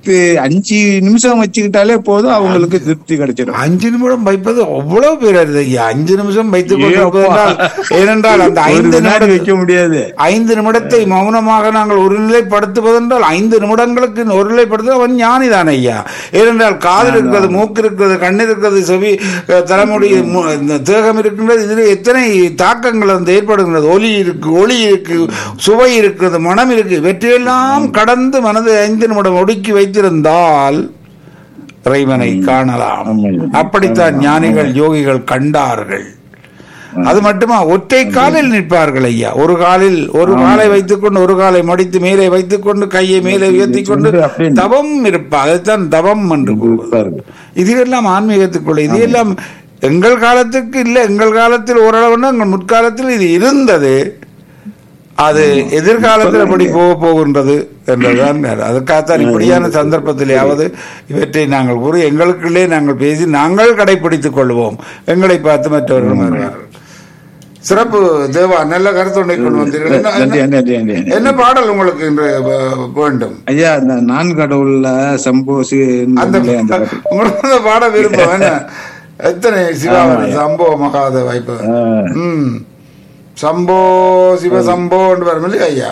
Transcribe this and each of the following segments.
பத்து அஞ்சு நிமிஷம் வச்சுக்கிட்டாலே போதும் அவங்களுக்கு திருப்தி கிடைச்சிடும் அஞ்சு நிமிடம் வைப்பது அவ்வளவு பேர் அது ஐயா அஞ்சு நிமிஷம் வைத்துக் ஏ கொண்டிருப்பதால் ஏனென்றால் அந்த ஒரு ஐந்து வினாடி நிமிடம் வைக்க முடியாது ஐந்து நிமிடத்தை மௌனமாக நாங்கள் ஒருநிலைப்படுத்துவதென்றால் ஐந்து நிமிடங்களுக்கு ஒருநிலைப்படுத்த அவன் ஞானிதான் ஐயா ஏனென்றால் காதில் இருக்கிறது மூக்கு இருக்கிறது கண் இருக்கிறது செவி அஹ், தலைமுடி மு- இந்த தேகம் இருக்கின்றது இதில் எத்தனை தாக்கங்கள் வந்து ஏற்படுகின்றது ஒலி இருக்கு ஒளி இருக்கு சுவை இருக்கிறது மனம் இருக்கு இவற்றையெல்லாம் கடந்து மனதை ஐந்து நிமிடம் ஒடுக்கி வைத்திருந்தால் இறைவனை காணலாம் ஆமாம். அப்படித்தான் ஞானிகள் யோகிகள் கண்டார்கள் அது மட்டுமா ஒற்றை காலில் நிற்பார்கள் ஐயா ஒரு காலில் ஒரு காலை வைத்துக்கொண்டு ஒரு காலை மடித்து மேலே வைத்துக்கொண்டு கையை மேலே உயர்த்தி கொண்டு அப்படியே தவம் இருப்பா அதைத்தான் தவம் என்று கூறுவது இருப்பார்கள். இது எல்லாம் ஆன்மீகத்துக்குள்ள இது எல்லாம் எங்கள் காலத்துக்கு இல்லை எங்கள் காலத்தில் ஓரளவுன்னா எங்கள் முற்காலத்தில் இது இருந்தது அது எதிர்காலத்தில் எப்படி போக போகின்றது என்றுதான் அதுக்காகத்தான் இப்படியான சந்தர்ப்பத்திலேயாவது இவற்றை நாங்கள் கூறி எங்களுக்குள்ளே நாங்கள் பேசி நாங்கள் கடைபிடித்துக் கொள்வோம் எங்களை பார்த்து மற்றவர்கள் வருவார்கள் சிறப்பு தேவா நல்ல கருத்துண்டை கொண்டு வந்தீர்கள் என்ன- நன்றி என்ன- நன்றி நன்றி என்ன பாடல் உங்களுக்கு இன்று வ- வேண்டும் ஐயா அந்த நான் கடவுள்ல சம்போசி அந்த அந்த உங்களுக்கு அந்த பாட விருப்பம் என்ன எத்தனை சிவாவன சம்போ மகாதேவா இப்ப ஆ. ம் சம்போ சிவ சம்போன்னு வரும் இல்லையா ஐயா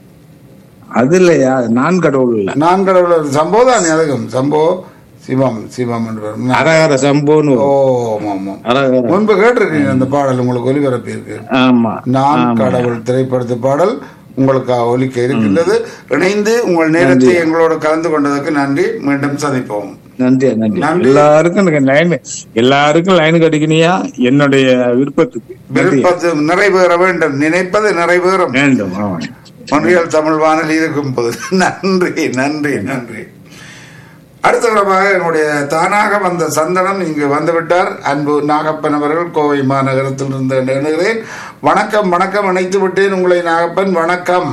அது இல்லையா நான் கடவுள் இல்ல நான் கடவுள் சம்போ தான் அழகும் சம்போ சிவம் சிவம் என்று வரும் அரகர சம்போன்னு ஓ வரும். ஆமா ஆமா அரகர முன்பு கேட்டிருக்கீங்க அந்த பாடல் உங்களுக்கு ஒலிபரப்பி இருக்கு ஆமா நான் கடவுள் திரைப்படத்து பாடல் உங்களுக்கு ஒலிக்க இருக்கின்றது இணைந்து உங்கள் நேரத்தை எங்களோட கலந்து கொண்டதற்கு நன்றி மீண்டும் சந்திப்போம் நன்றி நன்றி நன்றி. எல்லாருக்கும் எனக்கு லைன் எல்லாருக்கும் லைன் கிடைக்கணியா என்னுடைய விருப்பத்துக்கு நன்றி விருப்பத்து நிறைவேற வேண்டும் நினைப்பது நிறைவேறும் வேண்டும் ஆமா ஒன்றியல் தமிழ் வானொலி இருக்கும் போது நன்றி நன்றி நன்றி அடுத்த இடமாக என்னுடைய தானாக வந்த சந்தனம் இங்கு வந்துவிட்டார் அன்பு நாகப்பன் அவர்கள் கோவை மாநகரத்தில் இருந்து எண்ணுகிறேன் வணக்கம் வணக்கம் இணைத்து விட்டேன் உங்களை நாகப்பன் வணக்கம்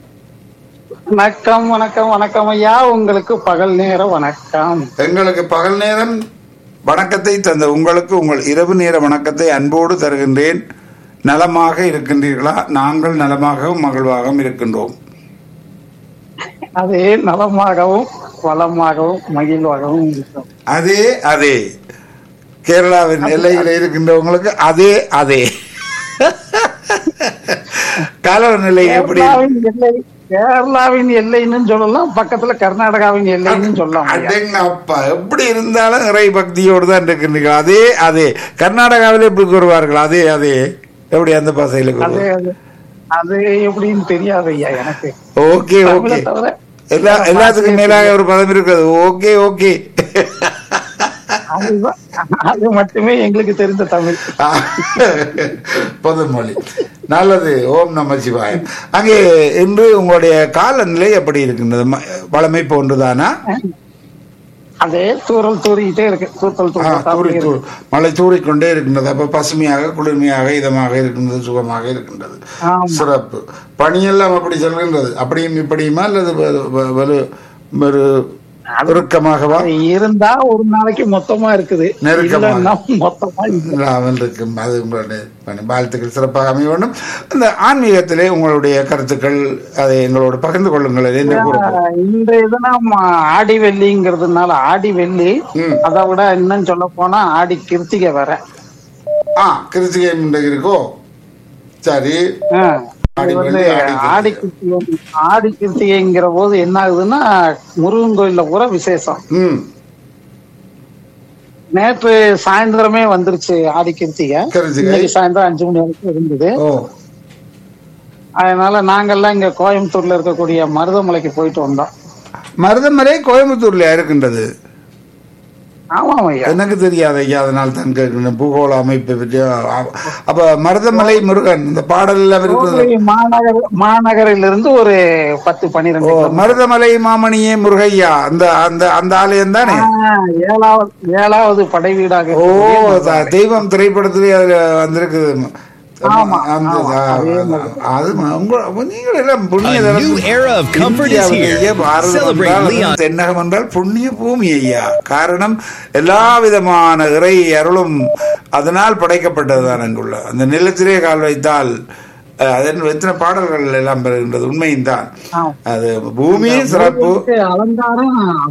வணக்கம் வணக்கம் வணக்கம் ஐயா உங்களுக்கு பகல் நேர வணக்கம் எங்களுக்கு பகல் நேரம் வணக்கத்தை தந்த உங்களுக்கு உங்கள் இரவு நேர வணக்கத்தை அன்போடு தருகின்றேன் நலமாக இருக்கின்றீர்களா நாங்கள் நலமாகவும் மகிழ்வாகவும் இருக்கின்றோம் அதே நலமாகவும் வளமாகவும் மகிழ்வாகவும் இருக்கும் அதே அதே கேரளாவின் எல்லையில் இருக்கின்றவங்களுக்கு அதே அதே காலநிலை எப்படி கேரளாவின் எல்லை கேரளாவின் எல்லைன்னு சொல்லலாம் பக்கத்துல கர்நாடகாவின் எல்லைன்னு சொல்லலாம் ஐயா. அடேங்க அப்பா எப்படி இருந்தாலும் இறை பக்தியோடு தான் இருக்கின்றீர்கள் அதே அதே கர்நாடகாவிலே எப்படி கூறுவார்கள் அதே அதே எப்படி அந்த பாசையில அது கூறுவார்கள் அது- அது எப்படின்னு தெரியாது ஐயா எனக்கு ஓகே தமிழை ஓகே தவிர எல்லா எல்லாத்துக்கும் மேலாக ஒரு பதம் இருக்கிறது ஓகே ஓகே அதுதான் அது மட்டுமே எங்களுக்கு தெரிந்த தமிழ் பொதுமொழி நல்லது ஓம் நம சிவாயம் அங்கே இன்று உங்களுடைய காலநிலை எப்படி இருக்கின்றது ம- வளமை போன்றுதானா அதே தூரல் தூரிக்கிட்டே இருக்கு தூத்தல் ஆ, தூறி தூரல் தூ- மழை தூறிக்கொண்டே இருக்கின்றது அப்ப பசுமையாக குளிர்மையாக இதமாக இருக்கின்றது சுகமாக இருக்கின்றது ஆமா. சிறப்பு பணியெல்லாம் அப்படி செல்கின்றது அப்படியும் இப்படியுமா அல்லது வ- வ- வலு- ஒரு இறுக்கமாகவா அது இருந்தா ஒரு நாளைக்கு மொத்தமா இருக்குது நெருக்கமா. இல்லைன்னா மொத்தமா இல்லை. இல்லாமல் இருக்கும் அது உங்களுடைய பணி. வாழ்த்துக்கள் சிறப்பாக அமைய வேண்டும் இந்த ஆன்மீகத்திலே உங்களுடைய கருத்துக்கள் அதை எங்களோடு பகிர்ந்து கொள்ளுங்கள் என்ன கூற இந்த இதுனா ம- ஆடி வெள்ளிங்கிறதுனால ஆடி வெள்ளி ம். அதை விட இன்னும் சொல்ல போனா ஆடி கிருத்திகை வர ஆ கிருத்திகை முண்டை இருக்கோ சரி ஆடி வந்து வெள்ளி, ஆடி ஆடி கிருத்திகை ஆடி கிருத்திகைங்கிற போது என்ன ஆகுதுன்னா முருகன் கோயில்ல பூரா விசேஷம் ம் நேற்று சாயந்தரமே வந்துருச்சு ஆடி கிருத்திகை கிருத்திகை. இன்னைக்கு சாயந்தரம் அஞ்சு மணி வரைக்கும் இருந்தது ஓ அதனால நாங்கெல்லாம் இங்க கோயம்புத்தூர்ல இருக்கக்கூடிய மருதமலைக்கு போயிட்டு வந்தோம் மருதமலை கோயம்புத்தூர்ல இருக்கின்றது ஆமாம் ஐயா எனக்கு தெரியாது ஐயா அதனால் தான் கேட்கிறேன் பூகோள அமைப்பை பற்றி அ- அப்ப மருதமலை முருகன் இந்த பாடல் எல்லாம் இருக்குது கோவை மாநகர் மாநகரிலிருந்து ஒரு பத்து ஓ பன்னிரெண்டு மருதமலை மாமணியே முருகையா அந்த அந்த அந்த ஆலயம் தானே ஆ, ஏழாவது ஏழாவது படை வீடாக ஓ இருக்கக்கூடிய த- தெய்வம் திரைப்படத்திலே அதுல வந்திருக்குது ஆமா, அந்த ஆமா, ஆ, அதே அது ம- உங்க நீங்கள் எல்லாம் புண்ணிய A தலம். new era of comfort is இந்தியாவிலேயே here. பாரதம் Celebrate என்றால் அது Leon. தென்னகம் என்றால் புண்ணிய பூமி ஐயா காரணம் எல்லா விதமான இறை அருளும் அதனால் படைக்கப்பட்டதுதான் அங்குள்ள அந்த நிலத்திலே கால் வைத்தால் அஹ், அதன் எத்தனை பாடல்கள் எல்லாம் பெறுகின்றது உண்மையும் தான் ஆமா. அது பூமி சிறப்பு அலங்காரம்